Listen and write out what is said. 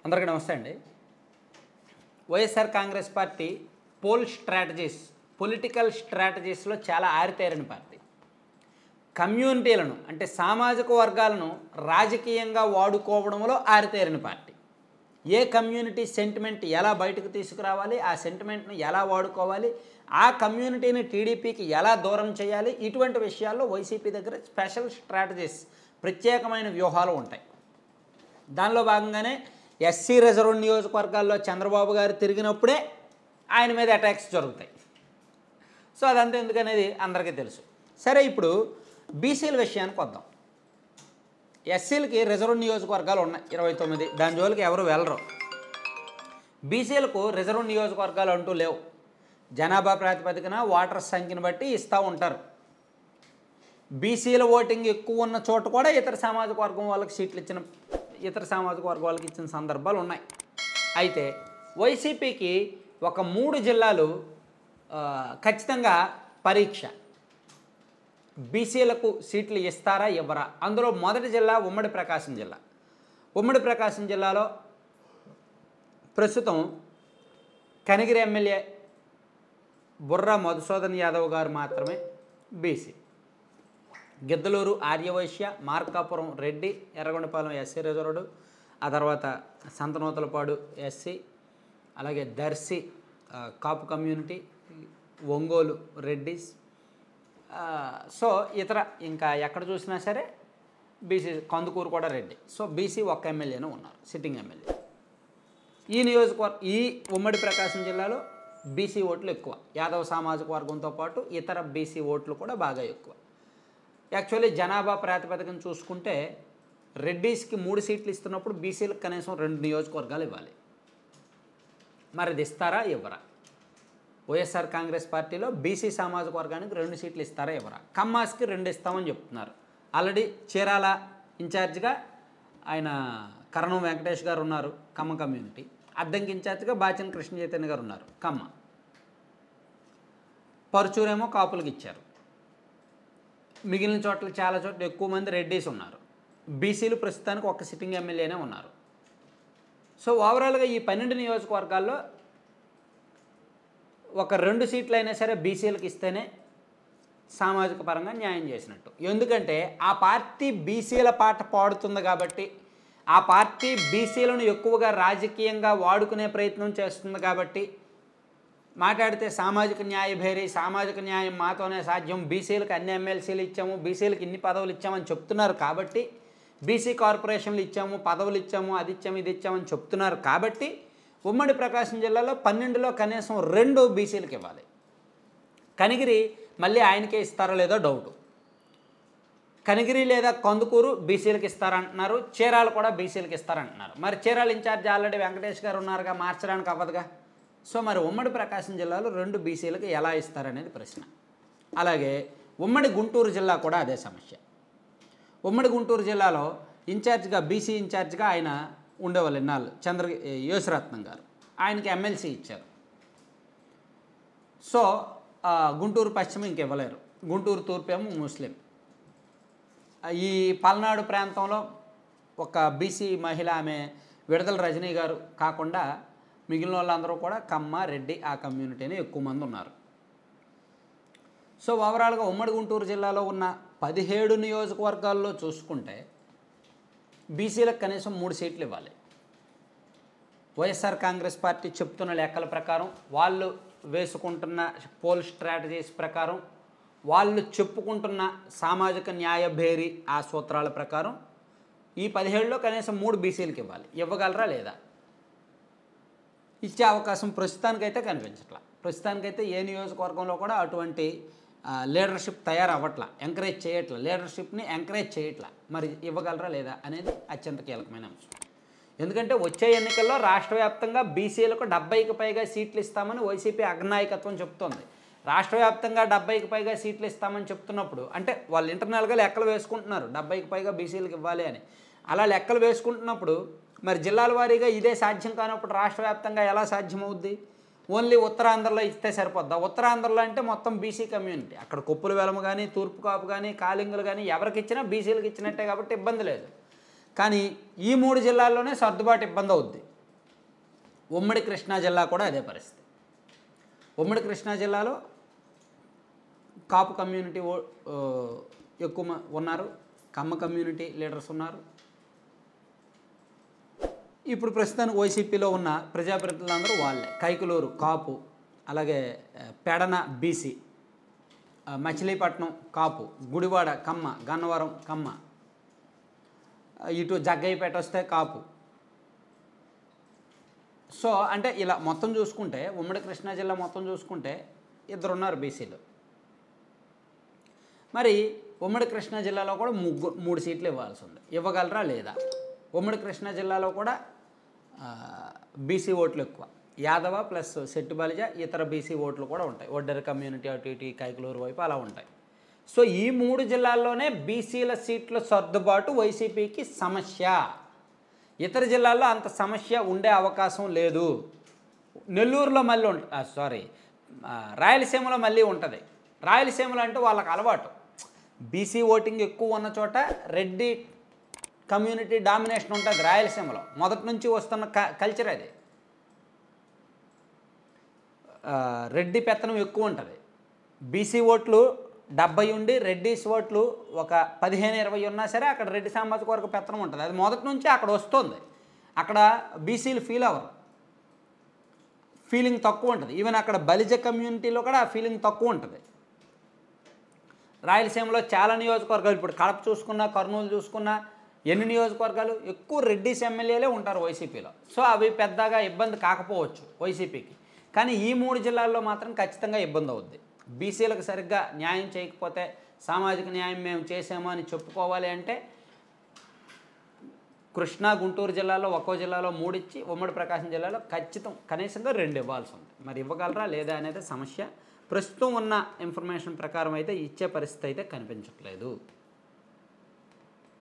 అందరికీ నమస్తే అండి YSR Congress party poll strategies political స్ట్రాటజీస్లో చాలా ఆరితేరిన పార్టీ కమ్యూనిటీలను అంటే సామాజిక వర్గాలను రాజకీయంగా వాడుకోవడంలో ఆరితేరిన పార్టీ ఏ కమ్యూనిటీ సెంటిమెంట్ ఎలా బయటకు తీసుకురావాలి ఆ సెంటిమెంట్ను ఎలా వాడుకోవాలి ఆ కమ్యూనిటీని టీడీపీకి ఎలా దూరం చేయాలి ఇటువంటి విషయాల్లో వైసీపీ దగ్గర స్పెషల్ స్ట్రాటజీస్ ప్రత్యేకమైన వ్యూహాలు ఉంటాయి దానిలో భాగంగానే ఎస్సీ రిజర్వ్ నియోజకవర్గాల్లో చంద్రబాబు గారు తిరిగినప్పుడే ఆయన మీద అటాక్స్ జరుగుతాయి సో అదంతా ఎందుకనేది అందరికీ తెలుసు సరే ఇప్పుడు బీసీల విషయానికి వద్దాం ఎస్సీలకి రిజర్వ్ నియోజకవర్గాలు ఉన్నాయి ఇరవై తొమ్మిది దాని జోలికి ఎవరు వెళ్ళరు బీసీలకు రిజర్వ్ నియోజకవర్గాలు అంటూ లేవు జనాభా ప్రాతిపదికన ఓటర్ సంఖ్యను బట్టి ఇస్తూ ఉంటారు బీసీల ఓటింగ్ ఎక్కువ ఉన్న చోట కూడా ఇతర సామాజిక వర్గం వాళ్ళకి సీట్లు ఇచ్చిన ఇతర సామాజిక వర్గం వాళ్ళకి ఇచ్చిన సందర్భాలు ఉన్నాయి అయితే వైసీపీకి ఒక మూడు జిల్లాలు ఆ, ఖచ్చితంగా పరీక్ష బీసీలకు సీట్లు ఇస్తారా ఇవ్వరా అందులో మొదటి జిల్లా ఉమ్మడి ప్రకాశం జిల్లా ఉమ్మడి ప్రకాశం జిల్లాలో ప్రస్తుతం కనిగిరి ఎమ్మెల్యే బుర్రా మధుసూదన్ యాదవ్ గారు మాత్రమే BC Giddalur Aryavysya Markapuram Reddy Yerragondapalem SC reserved ఆ తర్వాత సంతనూతలపాడు ఎస్సీ అలాగే దర్శి ఆ, కాపు కమ్యూనిటీ ఒంగోలు రెడ్డిస్ ఆ, సో ఇతర ఇంకా ఎక్కడ చూసినా సరే బీసీ కందుకూరు కూడా రెడ్డి సో బీసీ ఒక్క ఎమ్మెల్యేనే ఉన్నారు సిట్టింగ్ ఎమ్మెల్యే ఈ నియోజకవర్గ ఈ ఉమ్మడి ప్రకాశం జిల్లాలో బీసీ ఓట్లు ఎక్కువ యాదవ సామాజిక వర్గంతో పాటు ఇతర బీసీ ఓట్లు కూడా బాగా ఎక్కువ యాక్చువల్లీ జనాభా ప్రాతిపదికన చూసుకుంటే రెడ్డీస్కి మూడు సీట్లు ఇస్తున్నప్పుడు బీసీలకు కనీసం రెండు నియోజకవర్గాలు ఇవ్వాలి మరి అది ఇస్తారా ఇవ్వరా వైఎస్ఆర్ కాంగ్రెస్ పార్టీలో బీసీ సామాజిక వర్గానికి రెండు సీట్లు ఇస్తారా ఇవ్వరా కమ్మాస్కి రెండు ఇస్తామని చెప్తున్నారు ఆల్రెడీ చీరాల ఇన్ఛార్జిగా ఆయన కరణం వెంకటేష్ గారు ఉన్నారు కమ్మ కమ్యూనిటీ అద్దంకి ఇన్ఛార్జిగా బాచిన కృష్ణ చైతన్య గారు ఉన్నారు కమ్మ పరుచూరేమో కాపులకు ఇచ్చారు మిగిలిన చోట్ల చాలా చోట్ల ఎక్కువ మంది రెడ్డీస్ ఉన్నారు బీసీలు ప్రస్తుతానికి ఒక సిట్టింగ్ ఎమ్మెల్యేనే ఉన్నారు సో ఓవరాల్గా ఈ పన్నెండు నియోజకవర్గాల్లో ఒక రెండు సీట్లు అయినా సరే బీసీలకు ఇస్తేనే సామాజిక పరంగా న్యాయం చేసినట్టు ఎందుకంటే ఆ పార్టీ బీసీల పాట పాడుతుంది కాబట్టి ఆ పార్టీ బీసీలను ఎక్కువగా రాజకీయంగా వాడుకునే ప్రయత్నం చేస్తుంది కాబట్టి మాట్లాడితే సామాజిక న్యాయ భేరీ సామాజిక న్యాయం మాతోనే సాధ్యం బీసీలకు అన్ని ఎమ్మెల్సీలు ఇచ్చాము బీసీలకు ఇన్ని పదవులు ఇచ్చామని చెప్తున్నారు కాబట్టి బీసీ కార్పొరేషన్లు ఇచ్చాము పదవులు ఇచ్చాము అది ఇచ్చాము ఇది ఇచ్చామని చెప్తున్నారు కాబట్టి ఉమ్మడి ప్రకాశం జిల్లాలో పన్నెండులో కనీసం రెండు బీసీలకు ఇవ్వాలి కనిగిరి మళ్ళీ ఆయనకే ఇస్తారో లేదో డౌటు కనిగిరి లేదా కందుకూరు బీసీలకు ఇస్తారంటున్నారు చీరాలు కూడా బీసీలకు ఇస్తారంటున్నారు మరి చీరాల ఇన్ఛార్జ్ ఆల్రెడీ వెంకటేష్ గారు ఉన్నారుగా మార్చడానికి అవ్వదుగా సో మరి ఉమ్మడి ప్రకాశం జిల్లాలో రెండు బీసీలకు ఎలా ఇస్తారనేది ప్రశ్న అలాగే ఉమ్మడి గుంటూరు జిల్లా కూడా అదే సమస్య ఉమ్మడి గుంటూరు జిల్లాలో ఇన్ఛార్జ్గా బీసీ ఇన్ఛార్జ్గా ఆయన ఉండేవాళ్ళు ఇన్నాళ్ళు చంద్ర యోశరత్నం గారు ఆయనకి ఎమ్మెల్సీ ఇచ్చారు సో ఆ, గుంటూరు పశ్చిమ ఇంక ఇవ్వలేరు గుంటూరు తూర్పు ఏమో ముస్లిం ఆ, ఈ పల్నాడు ప్రాంతంలో ఒక బీసీ మహిళ ఆమె విడదల రజనీ గారు కాకుండా మిగిలిన వాళ్ళందరూ కూడా కమ్మ రెడ్డి ఆ కమ్యూనిటీని ఎక్కువ మంది ఉన్నారు సో ఓవరాల్గా ఉమ్మడి గుంటూరు జిల్లాలో ఉన్న పదిహేడు నియోజకవర్గాల్లో చూసుకుంటే బీసీలకు కనీసం మూడు సీట్లు ఇవ్వాలి వైఎస్ఆర్ కాంగ్రెస్ పార్టీ చెప్తున్న లెక్కల ప్రకారం వాళ్ళు వేసుకుంటున్న పోల్ స్ట్రాటజీస్ ప్రకారం వాళ్ళు చెప్పుకుంటున్న సామాజిక న్యాయ భేరీ ఆ సూత్రాల ప్రకారం ఈ పదిహేడులో కనీసం మూడు బీసీలకు ఇవ్వాలి ఇవ్వగలరా లేదా ఇచ్చే అవకాశం ప్రస్తుతానికైతే కనిపించట్లా ప్రస్తుతానికైతే ఏ నియోజకవర్గంలో కూడా అటువంటి లీడర్షిప్ తయారవ్వట్లా ఎంకరేజ్ చేయట్లా లీడర్షిప్ని ఎంకరేజ్ చేయట్లా మరి ఇవ్వగలరా లేదా అనేది అత్యంత కీలకమైన అంశం ఎందుకంటే వచ్చే ఎన్నికల్లో రాష్ట్ర వ్యాప్తంగా బీసీలకు డెబ్బైకి పైగా సీట్లు ఇస్తామని వైసీపీ అగ్నాయకత్వం చెప్తోంది రాష్ట్ర వ్యాప్తంగా డెబ్బైకి పైగా సీట్లు ఇస్తామని చెప్తున్నప్పుడు అంటే వాళ్ళు ఇంటర్నల్గా లెక్కలు వేసుకుంటున్నారు డెబ్బైకి పైగా బీసీలకు ఇవ్వాలి అని అలా లెక్కలు వేసుకుంటున్నప్పుడు మరి జిల్లాల వారీగా ఇదే సాధ్యం కానప్పుడు రాష్ట్ర వ్యాప్తంగా ఎలా సాధ్యమవుద్ది ఓన్లీ ఉత్తరాంధ్రలో ఇస్తే సరిపోద్దా ఉత్తరాంధ్రలో అంటే మొత్తం బీసీ కమ్యూనిటీ అక్కడ కొప్పుల వెలము కానీ తూర్పు కాపు కానీ కాలింగులు కానీ ఎవరికి ఇచ్చినా బీసీలకు ఇచ్చినట్టే కాబట్టి ఇబ్బంది లేదు కానీ ఈ మూడు జిల్లాల్లోనే సర్దుబాటు ఇబ్బంది అవుద్ది ఉమ్మడి కృష్ణా జిల్లా కూడా అదే పరిస్థితి ఉమ్మడి కృష్ణా జిల్లాలో కాపు కమ్యూనిటీ ఓ- ఆ, ఎక్కువ మ- ఉన్నారు కమ్మ కమ్యూనిటీ లీడర్స్ ఉన్నారు ఇప్పుడు ప్రస్తుతానికి వైసీపీలో ఉన్న ప్రజాప్రతినిధులందరూ వాళ్ళే కైకులూరు కాపు అలాగే ఆ, పెడన బీసీ ఆ, మచిలీపట్నం కాపు గుడివాడ కమ్మ గన్నవరం కమ్మ ఆ, ఇటు జగ్గయ్యపేట వస్తే కాపు సో అంటే ఇలా మొత్తం చూసుకుంటే ఉమ్మడి కృష్ణా జిల్లా మొత్తం చూసుకుంటే ఇద్దరు ఉన్నారు బీసీలు మరి ఉమ్మడి కృష్ణా జిల్లాలో కూడా ముగ్గు మూడు సీట్లు ఇవ్వాల్సి ఉంది ఇవ్వగలరా లేదా ఉమ్మడి కృష్ణా జిల్లాలో కూడా బీసీ ఓట్లు ఎక్కువ యాదవ ప్లస్ సెట్టు బలిజ ఇతర బీసీ ఓట్లు కూడా ఉంటాయి ఒడ్డెర కమ్యూనిటీ అటు ఇటు ఈ కైకలూరు వైపు అలా ఉంటాయి సో ఈ మూడు జిల్లాల్లోనే బీసీల సీట్ల సర్దుబాటు వైసీపీకి సమస్య ఇతర జిల్లాల్లో అంత సమస్య ఉండే అవకాశం లేదు నెల్లూరులో మళ్ళీ ఉంట సారీ రాయలసీమలో మళ్ళీ ఉంటుంది రాయలసీమలో అంటే వాళ్ళకి అలవాటు బీసీ ఓటింగ్ ఎక్కువ ఉన్న చోట రెడ్డి కమ్యూనిటీ డామినేషన్ ఉంటుంది రాయలసీమలో మొదటి నుంచి వస్తున్న క కల్చర్ అది ఆ, రెడ్డి పెత్తనం ఎక్కువ ఉంటుంది బీసీ ఓట్లు డెబ్బై ఉండి రెడ్డిస్ ఓట్లు ఒక పదిహేను ఇరవై ఉన్నా సరే అక్కడ రెడ్డి సామాజిక వర్గ పెత్తనం ఉంటుంది అది మొదటి నుంచి అక్కడ వస్తుంది అక్కడ బీసీలు ఫీల్ అవ్వరు ఫీలింగ్ తక్కువ ఉంటుంది ఈవెన్ అక్కడ బలిజ కమ్యూనిటీలో కూడా ఆ ఫీలింగ్ తక్కువ ఉంటుంది రాయలసీమలో చాలా నియోజకవర్గాలు ఇప్పుడు కడప చూసుకున్నా కర్నూలు చూసుకున్నా ఎన్ని నియోజకవర్గాలు ఎక్కువ రెడ్డిస్ ఎమ్మెల్యేలే ఉంటారు వైసీపీలో సో అవి పెద్దగా ఇబ్బంది కాకపోవచ్చు వైసీపీకి కానీ ఈ మూడు జిల్లాల్లో మాత్రం ఖచ్చితంగా ఇబ్బంది అవుద్ది బీసీలకు సరిగ్గా న్యాయం చేయకపోతే సామాజిక న్యాయం మేము చేసాము అని చెప్పుకోవాలి అంటే కృష్ణా గుంటూరు జిల్లాలో ఒక్కో జిల్లాలో మూడిచ్చి ఉమ్మడి ప్రకాశం జిల్లాలో ఖచ్చితం కనీసంగా రెండు ఇవ్వాల్సి ఉంది మరి ఇవ్వగలరా లేదా అనేది సమస్య ప్రస్తుతం ఉన్న ఇన్ఫర్మేషన్ ప్రకారం అయితే ఇచ్చే పరిస్థితి అయితే కనిపించట్లేదు